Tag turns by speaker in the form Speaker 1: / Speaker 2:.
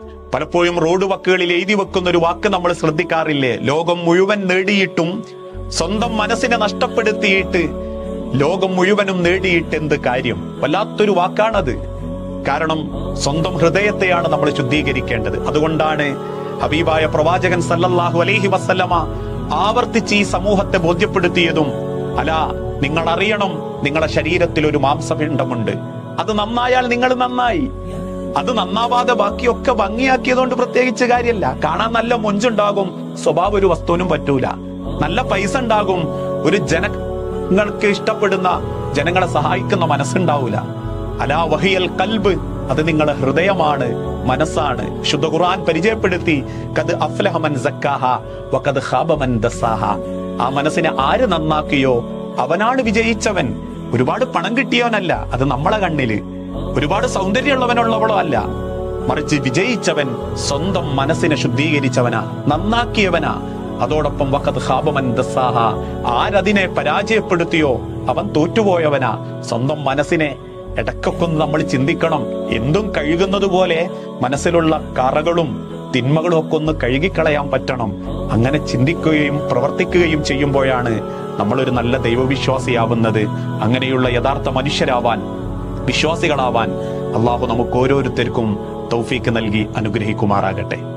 Speaker 1: പലപ്പോഴും റോഡ് വക്കുകളിൽ എഴുതി വെക്കുന്ന ഒരു വാക്ക് നമ്മൾ ശ്രദ്ധിക്കാറില്ലേ ലോകം മുഴുവൻ നേടിയിട്ടും സ്വന്തം മനസ്സിനെ നഷ്ടപ്പെടുത്തിയിട്ട് ലോകം മുഴുവനും നേടിയിട്ട് എന്ത് കാര്യം വല്ലാത്തൊരു വാക്കാണത് കാരണം സ്വന്തം ഹൃദയത്തെയാണ് നമ്മൾ ശുദ്ധീകരിക്കേണ്ടത് അതുകൊണ്ടാണ് ഹബീബായ പ്രവാചകൻ സല്ലല്ലാഹു അലൈഹി വസല്ലമ ആവർത്തിച്ച് ഈ സമൂഹത്തെ ബോധ്യപ്പെടുത്തിയതും അല നിങ്ങൾ അറിയണം നിങ്ങളുടെ ശരീരത്തിൽ ഒരു മാംസപിണ്ഡമുണ്ട് അത് നന്നായാൽ നിങ്ങൾ നന്നായി അത് നന്നാവാതെ ബാക്കിയൊക്കെ ഭംഗിയാക്കിയതുകൊണ്ട് പ്രത്യേകിച്ച് കാര്യമല്ല കാണാൻ നല്ല മൊഞ്ചുണ്ടാകും സ്വഭാവം ഒരു വസ്തുവിനും പറ്റൂല നല്ല പൈസ ഉണ്ടാകും ഒരു ജനങ്ങൾക്ക് ഇഷ്ടപ്പെടുന്ന ജനങ്ങളെ സഹായിക്കുന്ന മനസ്സുണ്ടാവൂല അലാ വഹിയൽ കൽബ് അത് നിങ്ങളുടെ ഹൃദയമാണ് മനസ്സാണ് ശുദ്ധ ഖുർആൻ പരിചയപ്പെടുത്തി കത് അഫ്ലഹമൻ സക്കാഹ വകത് ഖാബമൻ ദസാഹ ആ മനസ്സിനെ ആര് നന്നാക്കിയോ അവനാണ് വിജയിച്ചവൻ ഒരുപാട് പണം കിട്ടിയവനല്ല അത് നമ്മളെ കണ്ണില് ഒരുപാട് സൗന്ദര്യമുള്ളവനുള്ളവളോ അല്ല മറിച്ച് വിജയിച്ചവൻ സ്വന്തം മനസ്സിനെ ശുദ്ധീകരിച്ചവനാ നന്നാക്കിയവനാ അതോടൊപ്പം വഖത് ഖാബമൻ ദസാഹ ആരതിനെ പരാജയപ്പെടുത്തിയോ അവൻ തോറ്റുപോയവനാ സ്വന്തം മനസ്സിനെ ഇടയ്ക്കൊക്കെ ഒന്ന് നമ്മൾ ചിന്തിക്കണം എന്തും കഴുകുന്നത് പോലെ മനസ്സിലുള്ള കറകളും തിന്മകളും ഒക്കെ ഒന്ന് കഴുകിക്കളയാൻ പറ്റണം അങ്ങനെ ചിന്തിക്കുകയും പ്രവർത്തിക്കുകയും ചെയ്യുമ്പോഴാണ് നമ്മളൊരു നല്ല ദൈവവിശ്വാസിയാവുന്നത് അങ്ങനെയുള്ള യഥാർത്ഥ മനുഷ്യരാവാൻ വിശ്വാസികളാവാൻ അള്ളാഹു നമുക്ക് ഓരോരുത്തർക്കും തൗഫീക്ക് നൽകി അനുഗ്രഹിക്കുമാറാകട്ടെ